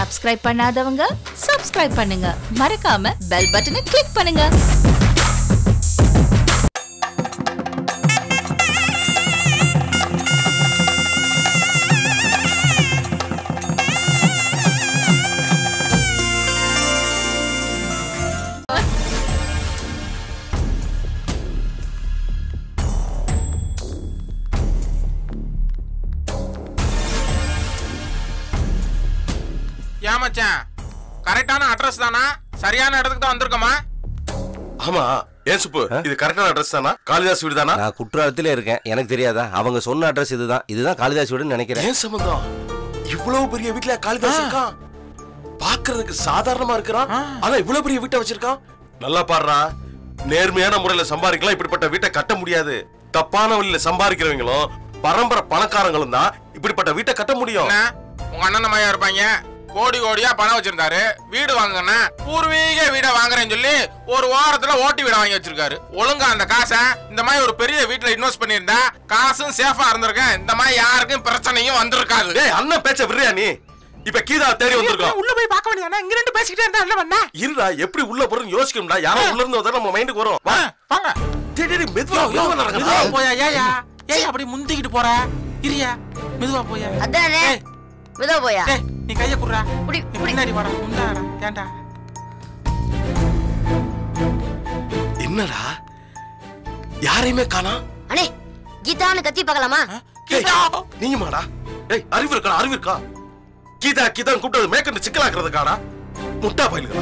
Subscribe பண்ணாதவங்க subscribe பண்ணுங்க மறக்காம பெல் பட்டனை கிளிக் பண்ணுங்க ஏன் மச்சான் கரெக்டான அட்ரஸ் தானா சரியான இடத்துக்கு தான் வந்திருக்கோமா ஆமா ஏன் சுப்பு இது கரெக்டான அட்ரஸ் தானா காளிதாஸ் வீடு தானா நான் குற்றாலத்திலே இருக்கேன் எனக்கு தெரியாதா அவங்க சொன்ன அட்ரஸ் இதுதான் இதுதான் காளிதாஸ் வீடுன்னு நினைக்கிறேன் ஏன் சம்பந்தம் இவ்வளவு பெரிய வீட்ல காளிதாஸ் இருக்கான் பாக்குறதுக்கு சாதாரணமா இருக்கிறான் ஆனா இவ்வளவு பெரிய வீட்டை வச்சிருக்கான் நல்லா பாடுறா நேர்மையான முறையில சம்பாதிக்கலாம் இப்படிப்பட்ட வீட்டை கட்ட முடியாது தப்பான வழியில சம்பாதிக்கிறவங்களும் பரம்பரை பணக்காரங்களும் தான் இப்படிப்பட்ட வீட்டை கட்ட முடியும் என்ன உங்க அண்ணன் மையா இருப்பாங்க கோடி கோடியா பணம் வச்சிருந்தாரு வீடு வாங்குனா பூர்வீக வீடை வாங்குறேன்னு சொல்லி ஒரு ஓரத்துல ஓட்டி வீடை வாங்கி வச்சிருக்காரு ஒழுங்கா அந்த காசை இந்த மாதிரி ஒரு பெரிய வீட்டுல இன்வெஸ்ட் பண்ணியிருந்தா காசும் சேஃபா இருந்திருக்கேன் இந்த மாதிரி யாருக்கும் பிரச்சனையும் வந்திருக்காது டேய் அண்ணன் பேச்ச விடுறியா நீ இப்ப கீதா தேடி வந்திருக்கோம் உள்ள போய் பார்க்க வேண்டியதானே இங்க ரெண்டு பேசிக்கிட்டே இருந்தா என்ன பண்ண இருடா எப்படி உள்ள போறதுன்னு யோசிக்கணும்டா யாரோ உள்ள இருந்து வந்தா நம்ம மைண்டுக்கு வரும் வா வாங்க டேய், டேய், டேய், மெதுவா மெதுவா நடங்கடா. மெதுவா போயா ஏயா ஏய் அப்படி முந்திக்கிட்டு போற இரியா மெதுவா போயா அதானே ஏய், மெதுவா போயா டேய் நீ கைய குடுறா புடி, நீ புடி. பின்னாடி வாடா முந்தாடா ஏன்டா என்னடா யாரையுமே காணா அண்ணே கீதான்னு கத்தி பார்க்கலாமா கீதா நீயுமாடா ஏய் அறிவு இருக்கா அறிவு இருக்கா கீதா கீதா கூப்பிட்டது மேற்கொண்டு சிக்கலாக்குறதுக்காடா முட்டா பயிலுங்களா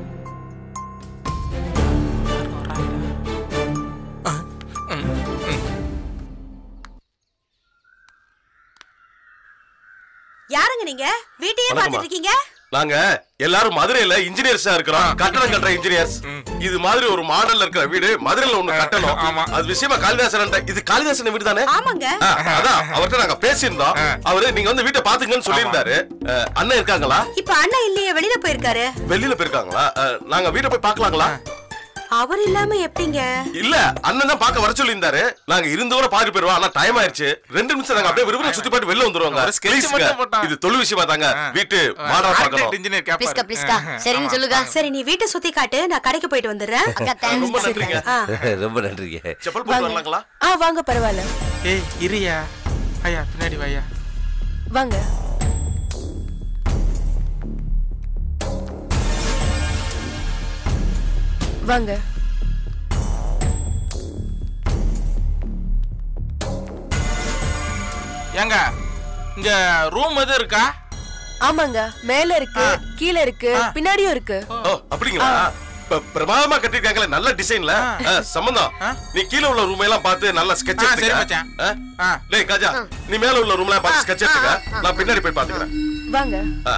யாருங்க நீங்க வீட்டையே வணக்கம்மா. பார்த்துட்டு இருக்கீங்க நாங்க எல்லாரும் மதுரையில இன்ஜினியர்ஸா இருக்கிறோம் கட்டடம் கட்டுற இன்ஜினியர்ஸ் இது மாதிரி ஒரு மாடல்ல இருக்கிற வீடு மதுரையில ஒண்ணு கட்டணும் ஆமா. அது விஷயமா காளிதாசன் இது காளிதாசன் வீடு தானே ஆமாங்க ஆ, அதான் அவர்கிட்ட நாங்க பேசியிருந்தோம் அவரு நீங்க வந்து வீட்டை பாத்துங்கன்னு சொல்லியிருந்தாரு அஹ், அண்ணன் இருக்காங்களா இப்ப அண்ணன் இல்லையே வெளியில போயிருக்காரு வெளியில போயிருக்காங்களா அஹ், நாங்க வீட்டை போய் பார்க்கலாங்களா அவர் இல்லாம எப்படிங்க இல்ல அண்ணன் தான் பார்க்க வர சொல்லியிருந்தாரு நாங்க இருந்து கூட பாதி போயிருவோம் ஆனா டைம் ஆயிருச்சு ரெண்டு நிமிஷம் நாங்க அப்படியே விரும்புற சுத்தி பாட்டு வெளில வந்துருவாங்க ஒரு sketch Please மட்டும் ங்க. போட்டான். இது தொழில் விஷயமா தாங்க வீட்டு மாடா பார்க்கணும் இன்ஜினியர் பிஸ்கா பிஸ்கா சரின்னு சொல்லுங்க சரி நீ வீட்டை சுத்தி காட்டு நான் கடைக்கு போயிட்டு வந்துடுறேன் அக்கா ரொம்ப தேங்க்ஸ் நன்றிங்க ஆ, ரொம்ப நன்றிங்க செப்பல் போட்டு வரலாங்களா ஆ வாங்க பரவாயில்ல ஏய் இரியா ஐயா பின்னாடி வாயா வாங்க வாங்க ஏங்க இங்க ரூம் எது இருக்கா ஆமாங்க மேல இருக்கு ஆ. கீழ இருக்கு ஆ. பின்னாடியும் இருக்கு ஓ அப்படிங்களா இப்ப பிரமாதமா கட்டிருக்காங்களே நல்ல டிசைன்ல சம்பந்தம் ஆ. நீ கீழ உள்ள ரூம் எல்லாம் பார்த்து நல்ல ஸ்கெட்ச் ஆ, சரி எடுத்துக்க மச்சான். ஆ? ஆ. டேய் காஜா நீ மேல உள்ள ரூம்ல பார்த்து ஸ்கெட்ச் எடுத்துக்க நான் பின்னாடி போய் பாத்துக்கிறேன் வாங்க ஆ.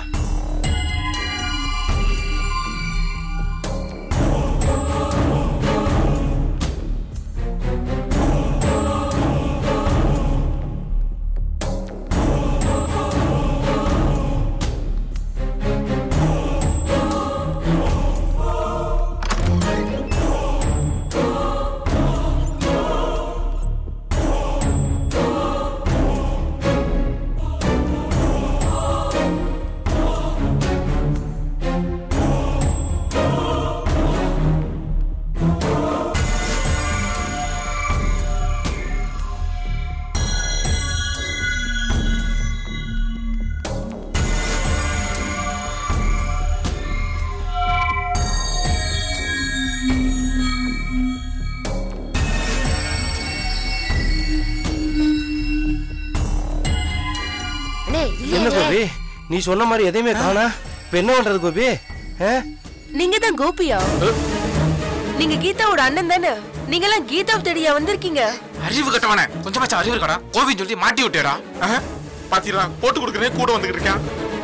அண்ணே என்ன இல்லையே கோபி நீ சொன்ன மாதிரி எதையுமே காணா இப்ப என்ன பண்றது கோபி ஆ? நீங்க தான் கோபியா நீங்க கீதாவோட அண்ணன் தானே நீங்க எல்லாம் கீதாவை தேடியா வந்திருக்கீங்க அறிவு கட்டவனே கொஞ்சமாச்சும் அறிவு இருக்கடா கோவின்னு சொல்லி மாட்டி விட்டேடா பாத்தீங்களா போட்டு கொடுக்குறேன் கூட வந்துகிட்டு இருக்கான்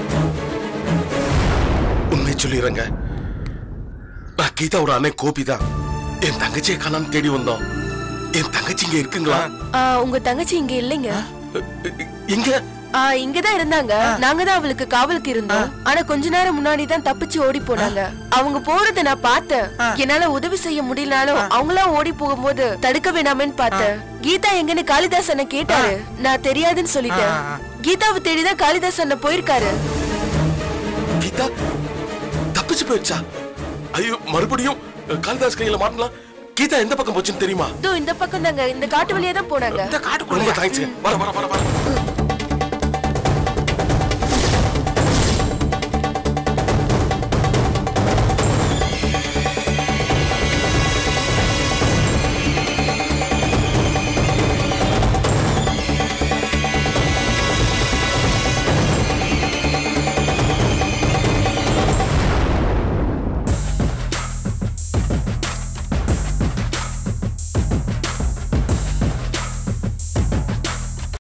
உண்மை சொல்லிடுறேங்க நான் கீதாவோட அண்ணன் கோபி தான் என் தங்கச்சியை காணான்னு தேடி வந்தோம் என் தங்கச்சி இங்க இருக்குங்களா ஆ, உங்க தங்கச்சி இங்க இல்லைங்க இங்க ஆ இங்கதான் இருந்தாங்க நாங்க தான் அவளுக்கு காவலுக்கு இருந்தோம் ஆனா கொஞ்ச நேரம் முன்னாடி தான் தப்பிச்சு ஓடி போனாங்க அவங்க போறத நான் பார்த்தேன் என்னால உதவி செய்ய முடியலனாலும் அவங்களா ஓடி போகும்போது தடுக்க வேணாமேன்னு பார்த்தேன் கீதா எங்கன்னு காளிதாஸ் அண்ணன் கேட்டாரு நான் தெரியாதுன்னு சொல்லிட்டேன் கீதாவை தேடிதான் காளிதாஸ் அண்ணன் போயிருக்காரு கீதா தப்பிச்சு போயிடுச்சா ஐயோ மறுபடியும் அஹ், காளிதாஸ் கையில மாட்டலாம் கீதா எந்த பக்கம் போச்சுன்னு தெரியுமா இதோ இந்த பக்கம் தாங்க இந்த காட்டு வழியா தான் போனாங்க இந்த ரொம்ப காட்டுக்குள்ள தேங்க்ஸ் வர வர வர வர